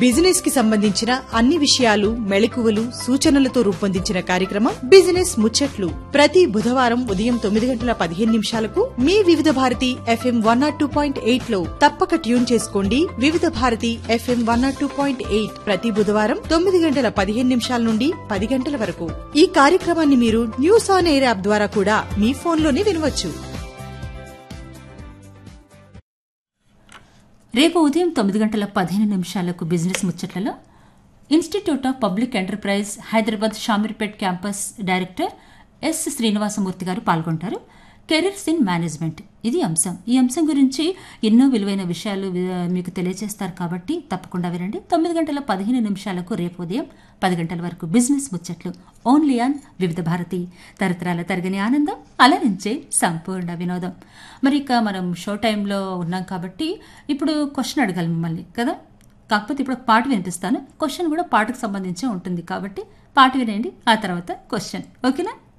business కి సంబంధించిన అన్ని విషయాలు మెళకువలు సూచనలతో రూపొందించిన కార్యక్రమం బిజినెస్ ముచ్చట్లు ప్రతి బుధవారం ఉదయం తొమ్మిది గంటల పదిహేను నిమిషాలకు మీ Vividh Bharati FM one nought two point eight లో తప్పక ట్యూన్ చేసుకోండి Vividh Bharati FM one nought two point eight ప్రతి బుధవారం తొమ్మిది గంటల పదిహేను నిమిషాల నుండి పది గంటల వరకు ఈ కార్యక్రమాన్ని మీరు న్యూస్ ఆన్ ఎయిర్ యాప్ ద్వారా కూడా మీ ఫోన్లోనే వినవచ్చు రేపు ఉదయం తొమ్మిది గంటల పదిహేను నిమిషాలకు బిజినెస్ ముచ్చట్లలో institute of public enterprise Hyderabad Shamirpet campus director S Srinivasamurthy garu పాల్గొంటారు కెరీర్స్ ఇన్ మేనేజ్మెంట్ ఇది అంశం ఈ అంశం గురించి ఎన్నో విలువైన విషయాలు వి- మీకు తెలియజేస్తారు కాబట్టి తప్పకుండా వినండి తొమ్మిది గంటల పదిహేను నిమిషాలకు రేపు ఉదయం పది గంటల వరకు బిజినెస్ ముచ్చట్లు ఓన్లీ ఆన్ వివిధ భారతి తరతరాల తరగని ఆనందం అలరించే సంపూర్ణ వినోదం మరి ఇక మనం షో టైంలో ఉన్నాం కాబట్టి ఇప్పుడు క్వశ్చన్ అడగాలి మిమ్మల్ని కదా కాకపోతే ఇప్పుడు ఒక పాట వినిపిస్తాను క్వశ్చన్ కూడా పాటకు సంబంధించే ఉంటుంది కాబట్టి పాట వినండి ఆ తర్వాత క్వశ్చన్ ఓకేనా